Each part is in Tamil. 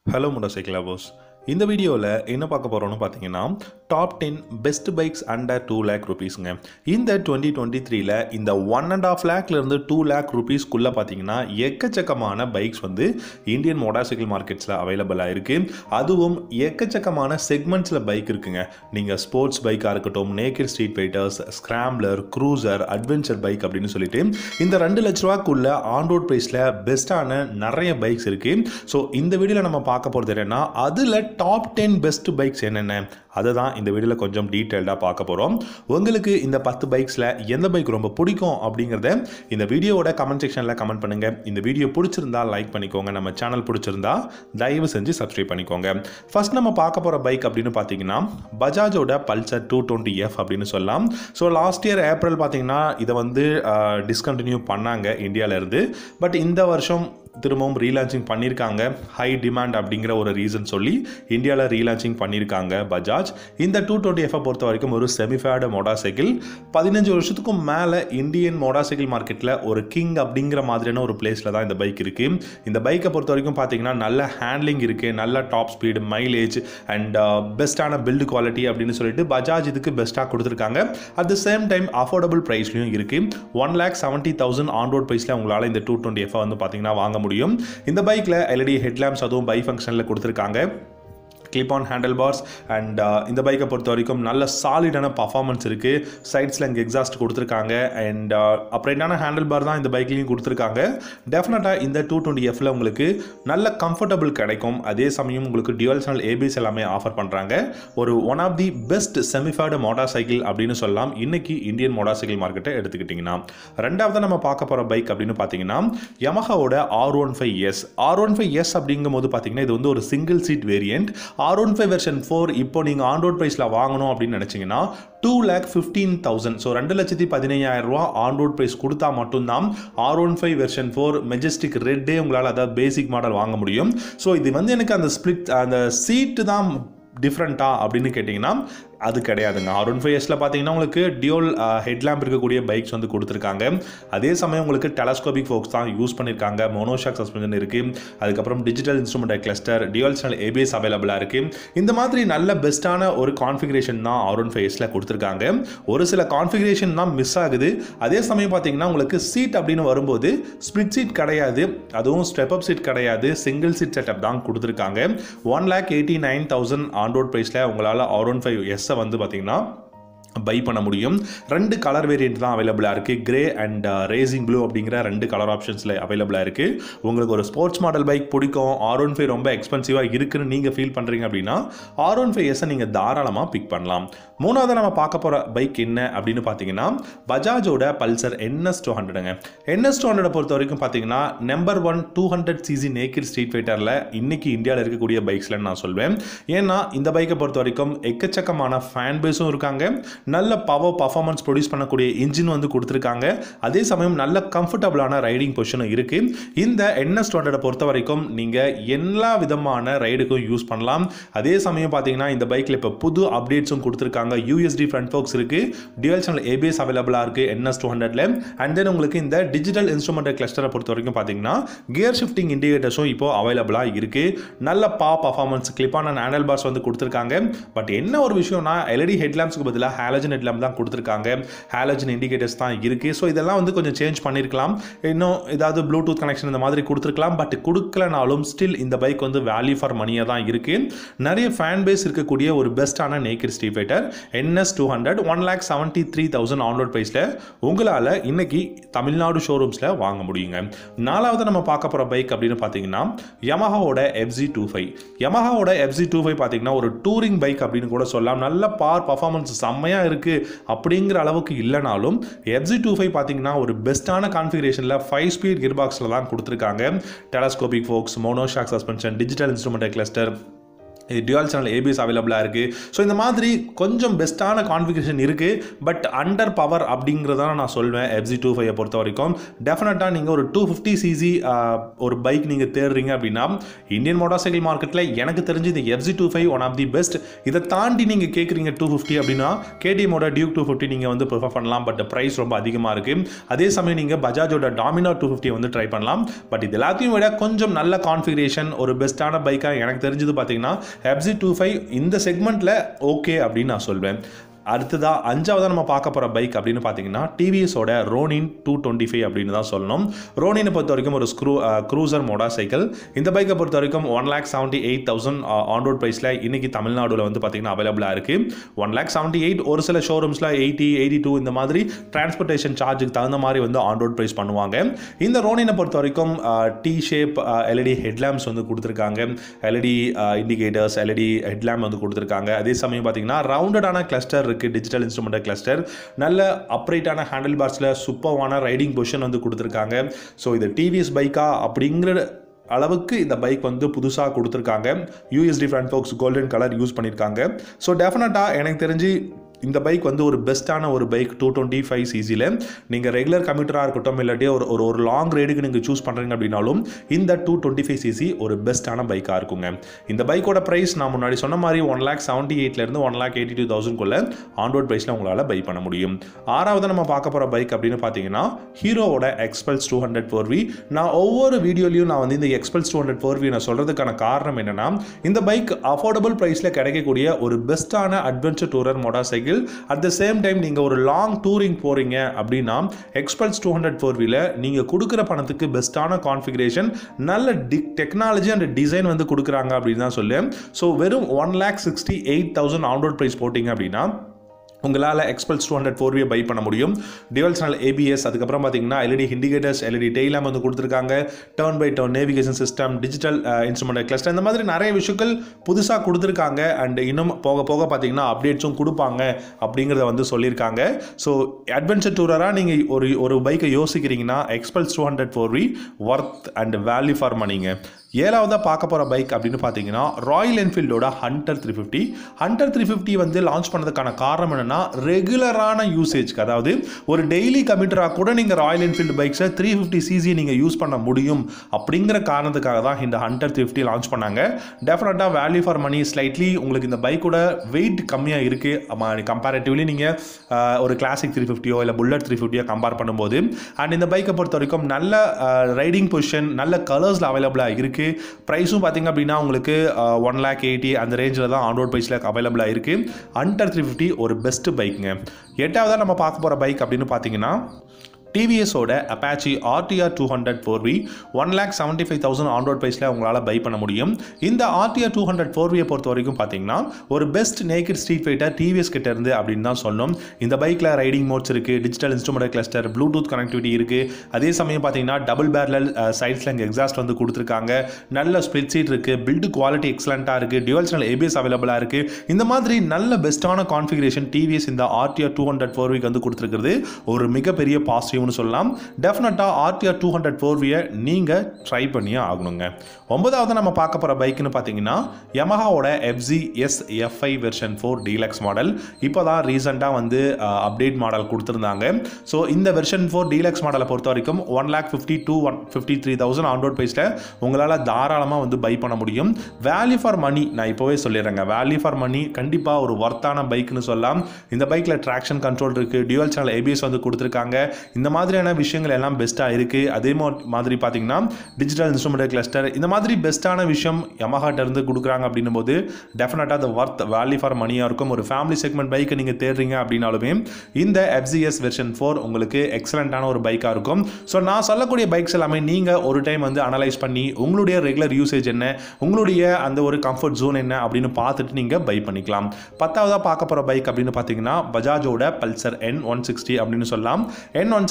ஹலோ மோட்டார்சைக்கிள் லவர்ஸ் இந்த வீடியோவில் என்ன பார்க்க போகிறோம்னு பார்த்தீங்கன்னா top ten best bikes under two lakh ருபீஸுங்க இந்த டுவெண்ட்டி டுவெண்ட்டி த்ரீல இந்த ஒன் அண்ட் ஆஃப் லேக்லேருந்து டூ லேக் ருபீஸ்க்குள்ளே பார்த்தீங்கன்னா எக்கச்சக்கமான பைக்ஸ் வந்து இந்தியன் மோட்டார்சைக்கிள் மார்க்கெட்ஸில் அவைலபிளாக இருக்குது அதுவும் எக்கச்சக்கமான செக்மெண்ட்ஸில் பைக் இருக்குங்க நீங்கள் ஸ்போர்ட்ஸ் பைக்காக இருக்கட்டும் naked street fighters scrambler cruiser adventure bike அப்படின்னு சொல்லிட்டு இந்த ரெண்டு லட்ச ரூபாக்குள்ள ஆன் ரோட் ப்ரைஸில் பெஸ்ட்டான நிறைய பைக்ஸ் இருக்குது ஸோ இந்த வீடியோவில் நம்ம பார்க்க போகிறது என்னென்னா அதில் டாப் டென் பெஸ்ட் பைக்ஸ் என்னென்ன அதை தான் இந்த வீடியோவில் கொஞ்சம் டீட்டெயில்டாக பார்க்க போகிறோம் உங்களுக்கு இந்த பத்து பைக்ஸில் எந்த பைக் ரொம்ப பிடிக்கும் அப்படிங்கிறத இந்த வீடியோவோட கமெண்ட் செக்ஷனில் கமெண்ட் பண்ணுங்கள் இந்த வீடியோ பிடிச்சிருந்தா லைக் பண்ணிக்கோங்க நம்ம சேனல் பிடிச்சிருந்தா தயவு செஞ்சு சப்ஸ்கிரைப் பண்ணிக்கோங்க ஃபர்ஸ்ட் நம்ம பார்க்க போகிற பைக் அப்படின்னு பார்த்தீங்கன்னா பஜாஜோட பல்சர் டூ டுவெண்ட்டி எஃப் அப்படின்னு சொல்லலாம் ஸோ லாஸ்ட் இயர் ஏப்ரல் பார்த்தீங்கன்னா இதை வந்து டிஸ்கண்டினியூ பண்ணாங்க இந்தியாவிலேருந்து பட் இந்த வருஷம் திரும்பவும் ரீலான்ச்சிங் பண்ணியிருக்காங்க ஹை டிமாண்ட் அப்படிங்கிற ஒரு ரீசன் சொல்லி இந்தியாவில் ரீலான்ச்சிங் பண்ணியிருக்காங்க பஜாஜ் இந்த டூ டுவெண்ட்டி எஃப்ஐ பொறுத்த வரைக்கும் ஒரு செமிஃபேடு மோட்டார் சைக்கிள் பதினஞ்சு வருஷத்துக்கும் மேலே இந்தியன் மோட்டார் சைக்கிள் மார்க்கெட்டில் ஒரு கிங் அப்படிங்கிற மாதிரியான ஒரு பிளேஸில் தான் இந்த பைக் இருக்குது இந்த பைக்கை பொறுத்த வரைக்கும் பார்த்தீங்கன்னா நல்ல ஹேண்ட்லிங் இருக்குது நல்ல டாப் ஸ்பீடு மைலேஜ் அண்ட் பெஸ்ட்டான பில்டு குவாலிட்டி அப்படின்னு சொல்லிட்டு பஜாஜ் இதுக்கு பெஸ்ட்டாக கொடுத்துருக்காங்க at the same time affordable ப்ரைஸ்லையும் இருக்குது one lakh seventy thousand on road ப்ரைஸில் உங்களால் இந்த டூ டுவெண்ட்டி எஃப் வந்து பார்த்தீங்கன்னா வாங்க முடியும் இந்த பைக்கில் எல்இடி ஹெட்லாம்ப்ஸ் அதுவும் பை ஃபங்க்ஷனில் கொடுத்துருக்காங்க clip on handle bars and இந்த பைக்கை பொறுத்த வரைக்கும் நல்ல சாலிடான பர்ஃபார்மன்ஸ் இருக்குது சைட்ஸில் இங்கே எக்ஸாஸ்ட் கொடுத்துருக்காங்க அண்ட் அப்ரைட்டான ஹேண்டில் பார் தான் இந்த பைக்லேயும் கொடுத்துருக்காங்க டெஃபினட்டாக இந்த டூ டுவெண்ட்டி எஃப்ல உங்களுக்கு நல்ல கம்ஃபர்டபுள் கிடைக்கும் அதே சமயம் உங்களுக்கு டியூவல் சேனல் ஏபிஎஸ் எல்லாமே ஆஃபர் பண்ணுறாங்க ஒரு one of the best semi-faired motorcycle அப்படின்னு சொல்லலாம் இன்னைக்கு இந்தியன் மோட்டார் சைக்கிள் மார்க்கெட்டை எடுத்துக்கிட்டிங்கன்னா ரெண்டாவது நம்ம பார்க்க போகிற பைக் அப்படின்னு பார்த்தீங்கன்னா யமஹாவோட R one five S R one five S அப்படிங்கும் போது பார்த்தீங்கன்னா இது வந்து ஒரு single seat variant R one five version four இப்போ நீங்கள் ஆன் ரோட் ப்ரைஸில் வாங்கணும் அப்படின்னு நினச்சிங்கன்னா two lakh fifteen thousand so ரெண்டு லட்சத்தி பதினையாயிரம் ரூபா ஆன் ரோட் ப்ரைஸ் கொடுத்தா மட்டும்தான் R one five version four majestic ரெட்டே உங்களால் அதாவது பேசிக் மாடல் வாங்க முடியும் ஸோ இது வந்து எனக்கு அந்த ஸ்பிளிட் அந்த சீட்டு தான் டிஃப்ரெண்ட்டா அப்படின்னு கேட்டிங்கன்னா அது கிடையாதுங்க ஆர் ஒன் ஃபைவ் எஸில் பார்த்தீங்கன்னா உங்களுக்கு டியோல் ஹெட்லாம்ப் இருக்கக்கூடிய பைக்ஸ் வந்து கொடுத்துருக்காங்க அதே சமயம் உங்களுக்கு டெலஸ்கோபிக் ஃபோக்ஸ் தான் யூஸ் பண்ணியிருக்காங்க மோனோஷாக் சஸ்பென்ஷன் இருக்குது அதுக்கப்புறம் digital instrument cluster dual channel ABS அவைலபிளாக இருக்குது இந்த மாதிரி நல்ல பெஸ்ட்டான ஒரு கான்ஃபிகரேஷன் தான் ஆர் ஒன் ஃபைவ் எஸில் கொடுத்துருக்காங்க ஒரு சில கான்ஃபிகரேஷன் தான் மிஸ் ஆகுது அதே சமயம் பார்த்தீங்கன்னா உங்களுக்கு சீட் அப்படின்னு வரும்போது ஸ்பிளிட் சீட் கிடையாது அதுவும் ஸ்டெப் அப் சீட் கிடையாது சிங்கிள் சீட் செட்டப் தான் கொடுத்துருக்காங்க one lakh eighty nine thousand on road ப்ரைஸில் உங்களால் ஆர் ஒன் ஃபைவ் எஸ்ஸை வந்து பார்த்தீங்கன்னா பை பண்ண முடியும் ரெண்டு கலர் வேரியன்ட் தான் அவைலபிளாக இருக்குது கிரே அண்ட் ரேசிங் ப்ளூ அப்படிங்கிற ரெண்டு கலர் ஆப்ஷன்ஸில் அவைலபிளாக இருக்குது உங்களுக்கு ஒரு ஸ்போர்ட்ஸ் மாடல் பைக் பிடிக்கும் ஆர் ஒன் ஃபைவ் ரொம்ப எக்ஸ்பென்சிவாக இருக்குன்னு நீங்கள் ஃபீல் பண்ணுறீங்க அப்படின்னா ஆர் ஒன் ஃபைவ் எஸ்ஸை நீங்கள் தாராளமாக பிக் பண்ணலாம் மூணாவது நம்ம பார்க்க போகிற பைக் என்ன அப்படின்னு பார்த்தீங்கன்னா பஜாஜோட பல்சர் என்எஸ் டூ ஹண்ட்ரடுங்க என்எஸ் டூ ஹண்ட்ரட் பொறுத்த வரைக்கும் பார்த்தீங்கன்னா number one two hundred CC நேக்கில் ஸ்ட்ரீட் ஃபைட்டரில் இன்னைக்கு இந்தியாவில் இருக்கக்கூடிய பைக்ஸில் நான் சொல்வேன் ஏன்னா இந்த பைக்கை பொறுத்த வரைக்கும் எக்கச்சக்கமான ஃபேன் பேஸும் இருக்காங்க நல்ல பவர் பர்ஃபார்மன்ஸ் ப்ரொடியூஸ் பண்ணக்கூடிய இன்ஜின் வந்து கொடுத்துருக்காங்க அதே சமயம் நல்ல கம்ஃபர்டபுளான ரைடிங் பொசிஷனும் இருக்குது இந்த என்எஸ் டூ ஹண்ட்ரட் பொறுத்த வரைக்கும் நீங்கள் எல்லா விதமான ரைடுக்கும் யூஸ் பண்ணலாம் அதே சமயம் பார்த்தீங்கன்னா இந்த பைக்கில் இப்போ புது அப்டேட்ஸும் கொடுத்துருக்காங்க யூஎஸ்டி ஃப்ரண்ட் ஃபோக்ஸ் இருக்குது டியூவல் சேனல் ஏபிஎஸ் அவைலபிளாக இருக்குது என்எஸ் டூ ஹண்ட்ரட்ல அண்ட் தென் உங்களுக்கு இந்த டிஜிட்டல் இன்ஸ்ட்ருமெண்ட் கிளஸ்டரை பொறுத்த வரைக்கும் பார்த்தீங்கன்னா கியர் ஷிஃப்டிங் இண்டிகேட்டர்ஸும் இப்போ அவைலபிளாக இருக்குது நல்ல பா பர்ஃபார்மன்ஸ் கிளிப்பான ஹேண்டல் பார்ஸ் வந்து கொடுத்துருக்காங்க பட் என்ன ஒரு விஷயம்னா எல்இடி ஹெட்லாம்ப்ஸ்க்கு பதிலாக ஹேலஜன் ஹெட்லாம்ப் தான் கொடுத்துருக்காங்க ஹேலஜன் இண்டிகேட்டர்ஸ் தான் இருக்குது ஸோ இதெல்லாம் வந்து கொஞ்சம் சேஞ்ச் பண்ணியிருக்கலாம் இன்னும் ஏதாவது ப்ளூடூத் கனெக்ஷன் இந்த மாதிரி கொடுத்துருக்கலாம் பட் கொடுக்கலனாலும் ஸ்டில் இந்த பைக் வந்து வேல்யூ ஃபார் மணியாக தான் இருக்குது நிறைய ஃபேன் பேஸ் இருக்கக்கூடிய ஒரு பெஸ்ட்டான naked street fighter NS two hundred one lakh seventy three thousand on road ப்ரைஸில் உங்களால் இன்னைக்கு தமிழ்நாடு ஷோரூம்ஸில் வாங்க முடியுங்க நாலாவது நம்ம பார்க்க போகிற பைக் அப்படின்னு பார்த்தீங்கன்னா யமஹாவோட எஃப்ஜி டூ ஃபைவ் யமஹாவோட எஃப்ஜி டூ ஃபைவ் பார்த்தீங்கன்னா ஒரு டூரிங் பைக் அப்படின்னு கூட சொல்லலாம் நல்ல பார் பர்ஃபார்மன்ஸ் செம்மையாக இருக்குது அப்படிங்கிற அளவுக்கு இல்லைனாலும் எஃப்ஜி டூ ஃபைவ் பார்த்தீங்கன்னா ஒரு பெஸ்ட்டான கான்ஃபிகரேஷனில் ஃபைவ் ஸ்பீட் கியர் பாக்ஸில் தான் கொடுத்துருக்காங்க telescopic forks monoshock suspension digital instrument cluster இது டியூவல் சேனல் ஏபிஎஸ் அவைலபிளாக இருக்குது ஸோ இந்த மாதிரி கொஞ்சம் பெஸ்ட்டான கான்ஃபிகரேஷன் இருக்குது பட் அண்டர் பவர் அப்படிங்கிறத நான் சொல்வேன் எஃப்ஜி டூ ஃபைவை பொறுத்த வரைக்கும் டெஃபினட்டாக நீங்கள் ஒரு டூ ஃபிஃப்டி சிசி ஒரு பைக் நீங்கள் தேடுறீங்க அப்படின்னா இந்தியன் மோட்டார் சைக்கிள் மார்க்கெட்டில் எனக்கு தெரிஞ்சு இந்த FZ two five one of the best இதை தாண்டி நீங்கள் கேட்குறீங்க டூ ஃபிஃப்டி அப்படின்னா கேடிஎமோட டியூக் டூ ஃபிஃப்டி நீங்கள் வந்து ப்ரிஃபர் பண்ணலாம் பட் ப்ரைஸ் ரொம்ப அதிகமாக இருக்குது அதே சமயம் நீங்கள் பஜாஜோட டாமினோ டூ ஃபிஃப்டி வந்து ட்ரை பண்ணலாம் பட் இது எல்லாத்தையும் விட கொஞ்சம் நல்ல கான்ஃபிகரேஷன் ஒரு பெஸ்ட்டான பைக்காக எனக்கு தெரிஞ்சது பார்த்தீங்கன்னா எஃப்ஜி டூ ஃபைவ் இந்த செக்மெண்ட்டில் ஓகே அப்படின்னு நான் சொல்வேன் அடுத்ததா அஞ்சாவதாக நம்ம பார்க்க போகிற பைக் அப்படின்னு பார்த்தீங்கன்னா டிவிஎஸோட ரோனின் டூ டுவெண்ட்டி ஃபைவ் அப்படின்னு தான் சொல்லணும் ரோனினை பொறுத்த வரைக்கும் ஒரு ஸ்க்ரூ க்ரூசர் மோட்டார் சைக்கிள் இந்த பைக்கை பொறுத்த வரைக்கும் one lakh seventy eight thousand on road ப்ரைஸில் இன்னைக்கு தமிழ்நாடுல வந்து பார்த்தீங்கன்னா அவைலபிளாக இருக்குது ஒன் லேக் செவன்ட்டி எயிட் ஒரு சில ஷோரூம்ஸில் எயிட்டி எயிட்டி டூ இந்த மாதிரி டிரான்ஸ்போர்ட்டேஷன் சார்ஜுக்கு தகுந்த மாதிரி வந்து ஆன் ரோட் ப்ரைஸ் பண்ணுவாங்க இந்த ரோனினை பொறுத்த வரைக்கும் டி ஷேப் எல்இடி ஹெட்லாம்ப்ஸ் வந்து கொடுத்துருக்காங்க எல்இடி இண்டிகேட்டர்ஸ் எல்இடி ஹெட்லாம்ப் வந்து கொடுத்துருக்காங்க அதே சமயம் பார்த்தீங்கன்னா ரவுண்டடான கிளஸ்டர் இருக்குது டிஜிட்டல் இன்ஸ்ட்ருமெண்ட் கிளஸ்டர் நல்ல அப்ரைட்டான ஹேண்டில் பார்ஸில் சூப்பர்வான ரைடிங் பொசிஷன் வந்து கொடுத்துருக்காங்க ஸோ இது டிவிஎஸ் பைக்கா அப்படிங்கிற அளவுக்கு இந்த பைக் வந்து புதுசாக கொடுத்துருக்காங்க USD front forks golden colour use பண்ணியிருக்காங்க ஸோ டெஃபினட்டாக எனக்கு தெரிஞ்சு இந்த பைக் வந்து ஒரு பெஸ்ட்டான ஒரு பைக் டூ டுவெண்ட்டி ஃபைவ் சிசியில் நீங்கள் ரெகுலர் கம்யூட்டராக இருக்கட்டும் இல்லாட்டி ஒரு ஒரு ஒரு லாங் ரைடுக்கு நீங்கள் சூஸ் பண்ணுறீங்க அப்படின்னாலும் இந்த டூ டுவெண்ட்டி ஃபைவ் சிசி ஒரு பெஸ்ட்டான பைக்காக இருக்குங்க இந்த பைக்கோட ப்ரைஸ் நான் முன்னாடி சொன்ன மாதிரி ஒன் லேக் செவன்ட்டி எயிட்லேருந்து ஒன் லேக் எயிட்டி டூ தௌசண்ட்குள்ளே ஆன் ரோட் ப்ரைஸில் உங்களால் பை பண்ண முடியும் ஆறாவது நம்ம பார்க்க போகிற பைக் அப்படின்னு பார்த்தீங்கன்னா ஹீரோவோட Xpulse two hundred four V நான் ஒவ்வொரு வீடியோலையும் நான் வந்து இந்த Xpulse two hundred four V நான் சொல்கிறதுக்கான காரணம் என்னென்னா இந்த பைக் அஃபோர்டபுள் ப்ரைஸில் கிடைக்கக்கூடிய ஒரு பெஸ்ட்டான adventure tourer motorcycle at the same time நீங்கள் ஒரு லாங் டூரிங் போகிறீங்க அப்படின்னா எக்ஸ்பல்ஸ் டூ ஹண்ட்ரட் ஃபோர் வீல நீங்கள் கொடுக்குற பணத்துக்கு பெஸ்ட்டான கான்ஃபிகரேஷன் நல்ல டி டெக்னாலஜி அண்ட் டிசைன் வந்து கொடுக்குறாங்க அப்படின்னு தான் சொல்லுவேன் ஸோ வெறும் one lakh sixty eight thousand on road price போட்டிங்க அப்படின்னா உங்களால் Xpulse two hundred four buy பண்ண முடியும் டிவல் சேனல் ஏபிஎஸ் அதுக்கப்புறம் பார்த்தீங்கன்னா எல்இடி இண்டிகேட்டர்ஸ் எல்இடி டெய்லாம் வந்து கொடுத்துருக்காங்க turn by turn navigation system digital instrument cluster இந்த மாதிரி நிறைய விஷயங்கள் புதுசாக கொடுத்துருக்காங்க அண்ட் இன்னும் போக போக பார்த்தீங்கன்னா அப்டேட்ஸும் கொடுப்பாங்க அப்படிங்கிறத வந்து சொல்லியிருக்காங்க ஸோ அட்வென்ச்சர் டூரராக நீங்கள் ஒரு ஒரு பைக்கை யோசிக்கிறீங்கன்னா Xpulse two hundred four V worth and value for மணிங்க ஏழாவதாக பார்க்க போகிற பைக் அப்படின்னு பார்த்தீங்கன்னா ராயல் என்ஃபீல்டோட Hunter three fifty Hunter three fifty வந்து லான்ச் பண்ணதுக்கான காரணம் என்னென்னா ரெகுலரான யூசேஜ்க்கு அதாவது ஒரு டெய்லி கமிட்டராக கூட நீங்கள் ராயல் என்ஃபீல்டு பைக்ஸை த்ரீ ஃபிஃப்டி சிசி நீங்கள் யூஸ் பண்ண முடியும் அப்படிங்கிற காரணத்துக்காக தான் இந்த ஹண்டர் த்ரீ ஃபிஃப்டி லான்ச் பண்ணாங்க டெஃபினட்டாக வேல்யூ ஃபார் மணி ஸ்லைட்லி உங்களுக்கு இந்த பைக்கோட வெயிட் கம்மியாக இருக்குது கம்பேரிட்டிவ்லி நீங்கள் ஒரு கிளாசிக் த்ரீ ஃபிஃப்டியோ இல்லை புல்லட் த்ரீ ஃபிஃப்டியோ கம்பேர் பண்ணும்போது அண்ட் இந்த பைக்கை பொறுத்த வரைக்கும் நல்ல ரைடிங் பொசிஷன் நல்ல கலர்ஸில் அவைலபிளாக இருக்குது ப்ரைஸும் பார்த்தீங்க அப்படின்னா உங்களுக்கு ஒன் லேக் எயிட்டி அந்த ரேஞ்சில் தான் ஆன் ரோட் ப்ரைஸில் அவைலபிளாக இருக்குது under three fifty one best பைக்குங்க எட்டாவதாக நம்ம பார்க்க போகிற பைக் அப்படின்னு பார்த்தீங்கன்னா டிவிஎஸோட Apache RTR two hundred four V one lakh seventy five thousand on road ப்ரைஸில் உங்களால் பை பண்ண முடியும் இந்த ஆர்டிஆர் டூ ஹண்ட்ரட் ஃபோர் வியை பொறுத்த வரைக்கும் பார்த்தீங்கன்னா ஒரு best naked street fighter TVS கிட்ட இருந்து அப்படின்னு தான் சொன்னோம் இந்த பைக்கில் ரைடிங் மோட்ஸ் இருக்குது digital instrument cluster Bluetooth connectivity இருக்குது அதே சமயம் பார்த்தீங்கன்னா டபுள் பேரல் சைட்ஸில் இங்கே எக்ஸாஸ்ட் வந்து கொடுத்துருக்காங்க நல்ல ஸ்பிளிட் சீட் இருக்குது பில்டு குவாலிட்டி எக்ஸலண்ட்டாக இருக்குது டியூவல் சேனல் ஏபிஎஸ் அவைலபிளாக இருக்குது இந்த மாதிரி நல்ல பெஸ்ட்டான கான்ஃபிகரேஷன் டிவிஎஸ் இந்த ஆர்டிஆர் டூ ஹண்ட்ரட் ஃபோர் விக்கு வந்து கொடுத்துருக்குறது ஒரு மிகப்பெரிய பாசிட்டிவ் பாசிட்டிவ்னு சொல்லலாம் டெஃபினட்டாக ஆர்டிஆர் டூ ஹண்ட்ரட் ஃபோர் வியை நீங்கள் ட்ரை பண்ணியே ஆகணுங்க ஒன்பதாவது நம்ம பார்க்க போகிற பைக்குன்னு பார்த்தீங்கன்னா யமஹாவோட FZ S FI version four deluxe model இப்போ தான் ரீசெண்டாக வந்து அப்டேட் மாடல் கொடுத்துருந்தாங்க ஸோ இந்த வெர்ஷன் ஃபோர் டீலக்ஸ் மாடலை பொறுத்த வரைக்கும் one lakh fifty two one fifty three thousand on road ப்ரைஸில் உங்களால் தாராளமாக வந்து பை பண்ண முடியும் வேல்யூ ஃபார் மணி நான் இப்போவே சொல்லிடுறேங்க வேல்யூ ஃபார் மணி கண்டிப்பாக ஒரு ஒர்த்தான பைக்குன்னு சொல்லலாம் இந்த பைக்கில் ட்ராக்ஷன் கண்ட்ரோல் இருக்குது டியூவல் சேனல் ஏபிஎஸ் வந்து கொடுத்துருக்காங்க இந்த மாதிரியான விஷயங்கள் எல்லாம் பெஸ்ட்டாக இருக்குது அதே மாதிரி பார்த்தீங்கன்னா டிஜிட்டல் இன்ஸ்ட்ருமெண்ட் கிளஸ்டர் இந்த மாதிரி பெஸ்ட்டான விஷயம் யமஹாட்ட இருந்து கொடுக்குறாங்க அப்படின்னும் போது டெஃபினட்டாக அது ஒர்த் வேல்யூ ஃபார் மணியாக இருக்கும் ஒரு ஃபேமிலி செக்மெண்ட் பைக்கை நீங்கள் தேடுறீங்க அப்படின்னாலுமே இந்த எஃப்ஜிஎஸ் வெர்ஷன் ஃபோர் உங்களுக்கு எக்ஸலண்ட்டான ஒரு பைக்காக இருக்கும் ஸோ நான் சொல்லக்கூடிய பைக்ஸ் எல்லாமே நீங்கள் ஒரு டைம் வந்து அனலைஸ் பண்ணி உங்களுடைய ரெகுலர் யூசேஜ் என்ன உங்களுடைய அந்த ஒரு கம்ஃபர்ட் ஜோன் என்ன அப்படின்னு பார்த்துட்டு நீங்கள் பை பண்ணிக்கலாம் பத்தாவதாக பார்க்க போகிற பைக் அப்படின்னு பார்த்தீங்கன்னா பஜாஜோட பல்சர் என் ஒன் சிக்ஸ்டி அப்படின்னு சொல்லலாம் என் ஒன்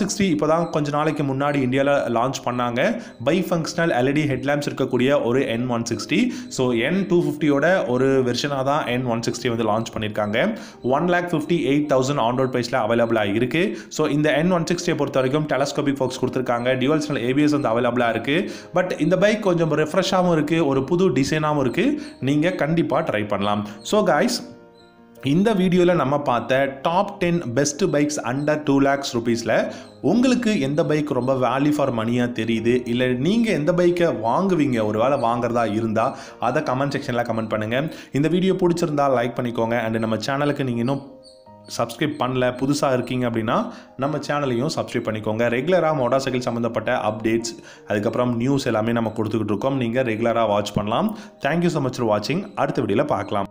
சிக்ஸ்டி இப்போ தான் கொஞ்ச நாளைக்கு முன்னாடி இந்தியாவில் லான்ச் பண்ணாங்க பை ஃபங்க்ஷனல் எல்இடி ஹெட்லாம்ப்ஸ் இருக்கக்கூடிய ஒரு N one sixty so N two ஃபிஃப்டியோட ஒரு வெர்ஷனாக தான் என் ஒன் சிக்ஸ்டி வந்து லான்ச் பண்ணியிருக்காங்க one lakh fifty eight thousand on road ப்ரைஸில் அவைலபிளாக இருக்குது ஸோ இந்த என் ஒன் சிக்ஸ்டியை பொறுத்த வரைக்கும் டெலஸ்கோபிக் ஃபோக்ஸ் கொடுத்துருக்காங்க டியூவல் சேனல் ஏபிஎஸ் வந்து அவைலபிளாக இருக்குது பட் இந்த பைக் கொஞ்சம் ரெஃப்ரெஷ்ஷாகவும் இருக்குது ஒரு புது டிசைனாகவும் இருக்குது நீங்கள் கண்டிப்பாக ட்ரை பண்ணலாம் ஸோ காய்ஸ் இந்த வீடியோவில் நம்ம பார்த்த top ten best bikes under two lakhs ருபீஸில் உங்களுக்கு எந்த பைக் ரொம்ப வேல்யூ ஃபார் மணியாக தெரியுது இல்லை நீங்கள் எந்த பைக்கை வாங்குவீங்க ஒரு வேளை வாங்குறதா இருந்தால் அதை கமெண்ட் செக்ஷனில் கமெண்ட் பண்ணுங்கள் இந்த வீடியோ பிடிச்சிருந்தா லைக் பண்ணிக்கோங்க அண்ட் நம்ம சேனலுக்கு நீங்கள் இன்னும் சப்ஸ்கிரைப் பண்ணல புதுசாக இருக்கீங்க அப்படின்னா நம்ம சேனலையும் சப்ஸ்கிரைப் பண்ணிக்கோங்க ரெகுலராக மோட்டார் சைக்கிள் சம்மந்தப்பட்ட அப்டேட்ஸ் அதுக்கப்புறம் நியூஸ் எல்லாமே நம்ம கொடுத்துக்கிட்டு இருக்கோம் நீங்கள் ரெகுலராக வாட்ச் பண்ணலாம் தேங்க்யூ ஸோ மச் ஃபார் வாட்சிங் அடுத்த வீடியோவில் பார்க்கலாம்